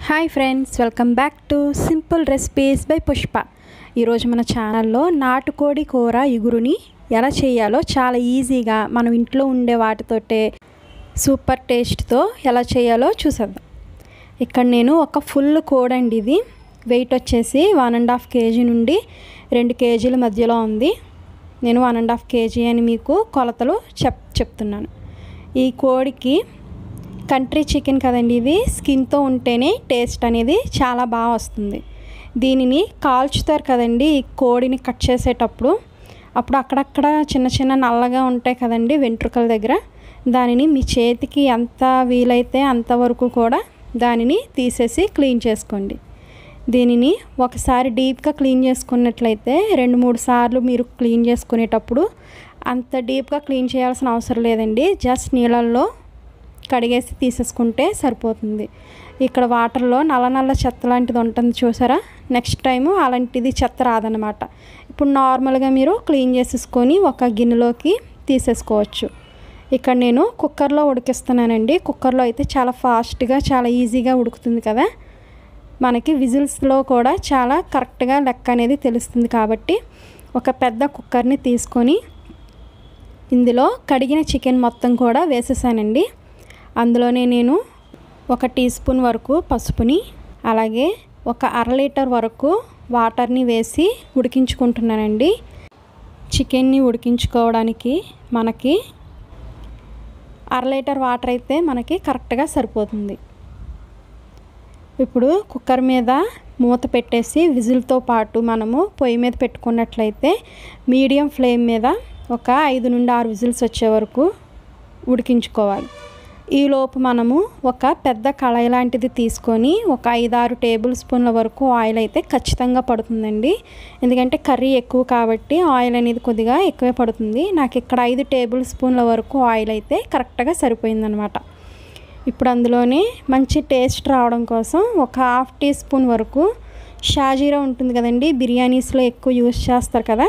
hi friends welcome back to simple recipes by Pushpa ఈరోజు మన ఛానల్లో నాటుకోడి కూర ఇగురుని ఎలా చేయాలో చాలా ఈజీగా మనం ఇంట్లో ఉండే వాటితోటే సూపర్ టేస్ట్తో ఎలా చేయాలో చూసేద్దాం ఇక్కడ నేను ఒక ఫుల్ కోడ్ అండి ఇది వెయిట్ వచ్చేసి వన్ అండ్ హాఫ్ కేజీ నుండి రెండు కేజీల మధ్యలో ఉంది నేను వన్ అండ్ హాఫ్ కేజీ అని మీకు కొలతలు చెప్ చెప్తున్నాను ఈ కోడికి కంట్రీ చికెన్ కదండి ఇది స్కిన్తో ఉంటేనే టేస్ట్ అనేది చాలా బాగా వస్తుంది దీనిని కాల్చుతారు కదండి ఈ కోడిని కట్ చేసేటప్పుడు అప్పుడు అక్కడక్కడ చిన్న చిన్న నల్లగా ఉంటాయి కదండి వెంట్రుకల దగ్గర దానిని మీ చేతికి ఎంత వీలైతే అంతవరకు కూడా దానిని తీసేసి క్లీన్ చేసుకోండి దీనిని ఒకసారి డీప్గా క్లీన్ చేసుకున్నట్లయితే రెండు మూడు సార్లు మీరు క్లీన్ చేసుకునేటప్పుడు అంత డీప్గా క్లీన్ చేయాల్సిన అవసరం లేదండి జస్ట్ నీళ్ళల్లో కడిగేసి తీసేసుకుంటే సరిపోతుంది ఇక్కడ వాటర్లో నల్ల నల్ల చెత్త లాంటిది ఉంటుంది చూసారా నెక్స్ట్ టైము అలాంటిది చెత్త రాదనమాట ఇప్పుడు నార్మల్గా మీరు క్లీన్ చేసేసుకొని ఒక గిన్నెలోకి తీసేసుకోవచ్చు ఇక్కడ నేను కుక్కర్లో ఉడికిస్తున్నానండి కుక్కర్లో అయితే చాలా ఫాస్ట్గా చాలా ఈజీగా ఉడుకుతుంది కదా మనకి విజిల్స్లో కూడా చాలా కరెక్ట్గా లెక్క అనేది తెలుస్తుంది కాబట్టి ఒక పెద్ద కుక్కర్ని తీసుకొని ఇందులో కడిగిన చికెన్ మొత్తం కూడా వేసేసానండి అందులోనే నేను ఒక టీ స్పూన్ వరకు పసుపుని అలాగే ఒక అర లీటర్ వరకు వాటర్ని వేసి ఉడికించుకుంటున్నానండి చికెన్ని ఉడికించుకోవడానికి మనకి అర లీటర్ వాటర్ అయితే మనకి కరెక్ట్గా సరిపోతుంది ఇప్పుడు కుక్కర్ మీద మూత పెట్టేసి విజిల్తో పాటు మనము పొయ్యి మీద పెట్టుకున్నట్లయితే మీడియం ఫ్లేమ్ మీద ఒక ఐదు నుండి ఆరు విజిల్స్ వచ్చే వరకు ఉడికించుకోవాలి ఈలోపు మనము ఒక పెద్ద కళాయి లాంటిది తీసుకొని ఒక ఐదు ఆరు టేబుల్ స్పూన్ల వరకు ఆయిల్ అయితే ఖచ్చితంగా పడుతుందండి ఎందుకంటే కర్రీ ఎక్కువ కాబట్టి ఆయిల్ అనేది కొద్దిగా ఎక్కువే పడుతుంది నాకు ఇక్కడ ఐదు టేబుల్ స్పూన్ల వరకు ఆయిల్ అయితే కరెక్ట్గా సరిపోయిందనమాట ఇప్పుడు అందులోనే మంచి టేస్ట్ రావడం కోసం ఒక హాఫ్ టీ స్పూన్ వరకు షాజీరా ఉంటుంది కదండి బిర్యానీస్లో ఎక్కువ యూస్ చేస్తారు కదా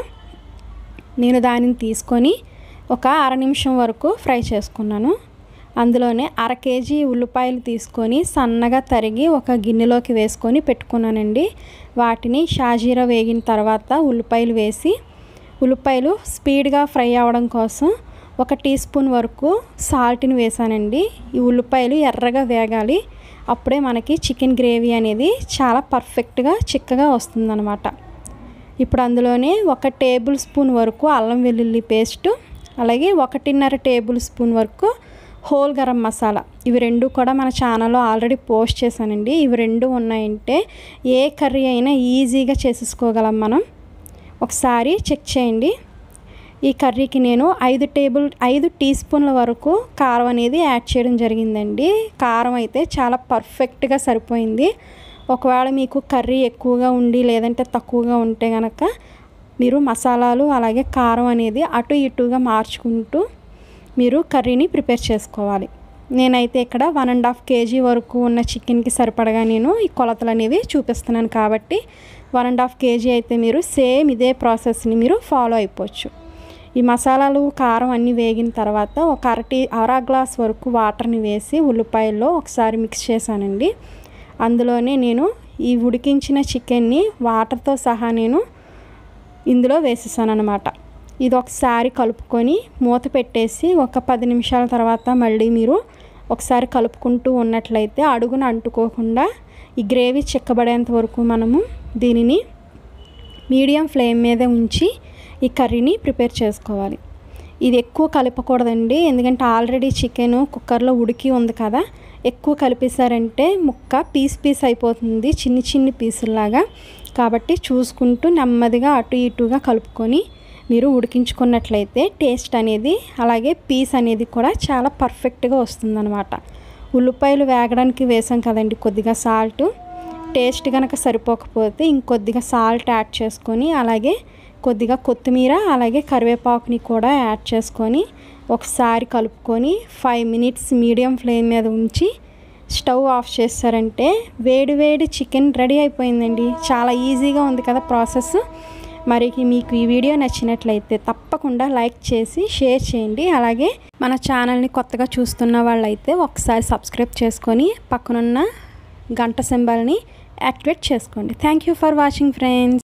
నేను దానిని తీసుకొని ఒక అర నిమిషం వరకు ఫ్రై చేసుకున్నాను అందులోనే అర కేజీ ఉల్లిపాయలు తీసుకొని సన్నగా తరిగి ఒక గిన్నెలోకి వేసుకొని పెట్టుకున్నానండి వాటిని షాజీరా వేగిన తర్వాత ఉల్లిపాయలు వేసి ఉల్లిపాయలు స్పీడ్గా ఫ్రై అవ్వడం కోసం ఒక టీ స్పూన్ వరకు సాల్ట్ని వేసానండి ఈ ఉల్లిపాయలు ఎర్రగా వేగాలి అప్పుడే మనకి చికెన్ గ్రేవీ అనేది చాలా పర్ఫెక్ట్గా చిక్కగా వస్తుందన్నమాట ఇప్పుడు అందులోనే ఒక టేబుల్ స్పూన్ వరకు అల్లం వెల్లుల్లి పేస్ట్ అలాగే ఒకటిన్నర టేబుల్ స్పూన్ వరకు హోల్ గరం మసాలా ఇవి రెండు కూడా మన ఛానల్లో ఆల్రెడీ పోస్ట్ చేశానండి ఇవి రెండు ఉన్నాయంటే ఏ కర్రీ అయినా ఈజీగా చేసేసుకోగలం మనం ఒకసారి చెక్ చేయండి ఈ కర్రీకి నేను ఐదు టేబుల్ ఐదు టీ స్పూన్ల వరకు కారం అనేది యాడ్ చేయడం జరిగిందండి కారం అయితే చాలా పర్ఫెక్ట్గా సరిపోయింది ఒకవేళ మీకు కర్రీ ఎక్కువగా ఉండి లేదంటే తక్కువగా ఉంటే కనుక మీరు మసాలాలు అలాగే కారం అనేది అటు ఇటుగా మార్చుకుంటూ మీరు కర్రీని ప్రిపేర్ చేసుకోవాలి నేనైతే ఇక్కడ వన్ అండ్ హాఫ్ కేజీ వరకు ఉన్న చికెన్కి సరిపడగా నేను ఈ కొలతలు అనేవి చూపిస్తున్నాను కాబట్టి వన్ అండ్ హాఫ్ కేజీ అయితే మీరు సేమ్ ఇదే ప్రాసెస్ని మీరు ఫాలో అయిపోవచ్చు ఈ మసాలాలు కారం అన్నీ వేగిన తర్వాత ఒక అరటి అర గ్లాస్ వరకు వాటర్ని వేసి ఉల్లిపాయల్లో ఒకసారి మిక్స్ చేశానండి అందులోనే నేను ఈ ఉడికించిన చికెన్ని వాటర్తో సహా నేను ఇందులో వేసేసాను అనమాట ఇది ఒకసారి కలుపుకొని మూత పెట్టేసి ఒక పది నిమిషాల తర్వాత మళ్ళీ మీరు ఒకసారి కలుపుకుంటూ ఉన్నట్లయితే అడుగున అంటుకోకుండా ఈ గ్రేవీ చిక్కబడేంత వరకు మనము దీనిని మీడియం ఫ్లేమ్ మీద ఉంచి ఈ కర్రీని ప్రిపేర్ చేసుకోవాలి ఇది ఎక్కువ కలపకూడదండి ఎందుకంటే ఆల్రెడీ చికెన్ కుక్కర్లో ఉడికి ఉంది కదా ఎక్కువ కలిపేశారంటే ముక్క పీస్ పీస్ అయిపోతుంది చిన్ని చిన్ని పీసుల్లాగా కాబట్టి చూసుకుంటూ నెమ్మదిగా అటు ఇటుగా కలుపుకొని మీరు ఉడికించుకున్నట్లయితే టేస్ట్ అనేది అలాగే పీస్ అనేది కూడా చాలా పర్ఫెక్ట్గా వస్తుందన్నమాట ఉల్లిపాయలు వేగడానికి వేసాం కదండి కొద్దిగా సాల్ట్ టేస్ట్ కనుక సరిపోకపోతే ఇంకొద్దిగా సాల్ట్ యాడ్ చేసుకొని అలాగే కొద్దిగా కొత్తిమీర అలాగే కరివేపాకుని కూడా యాడ్ చేసుకొని ఒకసారి కలుపుకొని ఫైవ్ మినిట్స్ మీడియం ఫ్లేమ్ మీద ఉంచి స్టవ్ ఆఫ్ చేస్తారంటే వేడి వేడి చికెన్ రెడీ అయిపోయిందండి చాలా ఈజీగా ఉంది కదా ప్రాసెస్ మరి మీకు ఈ వీడియో నచ్చినట్లయితే తప్పకుండా లైక్ చేసి షేర్ చేయండి అలాగే మన ఛానల్ని కొత్తగా చూస్తున్న వాళ్ళైతే ఒకసారి సబ్స్క్రైబ్ చేసుకొని పక్కనున్న గంట సింబల్ని యాక్టివేట్ చేసుకోండి thank you for watching friends